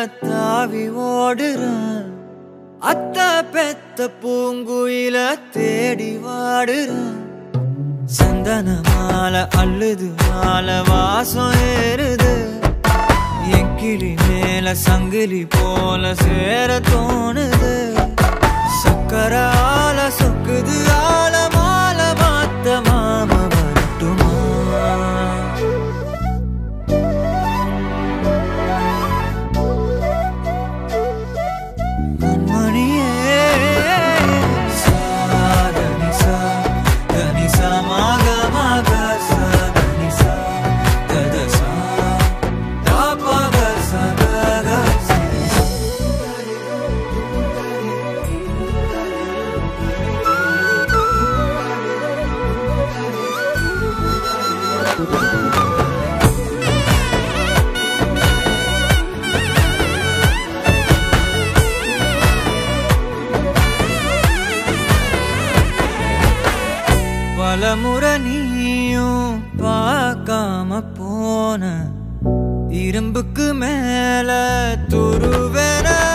தாவி ஓடுறேன் அத்த பெத்த பூங்குயில தேடி வாடுறேன் சந்தன மாலை அள்ளுது மாலை வாசம் ஏறுது என் கிளி மேல சங்கிலி போல சேர தோணுது சக்கர ஆல சொக்குது ஆல மால மாத்த மாம வரட்டுமா கண்மணியே சாதனி சா தனி சா மாக மாக சாதனி சா தத சா தாபக சதக பலமுறை நீயும் பார்க்காம போன இரும்புக்கு மேல துருவேன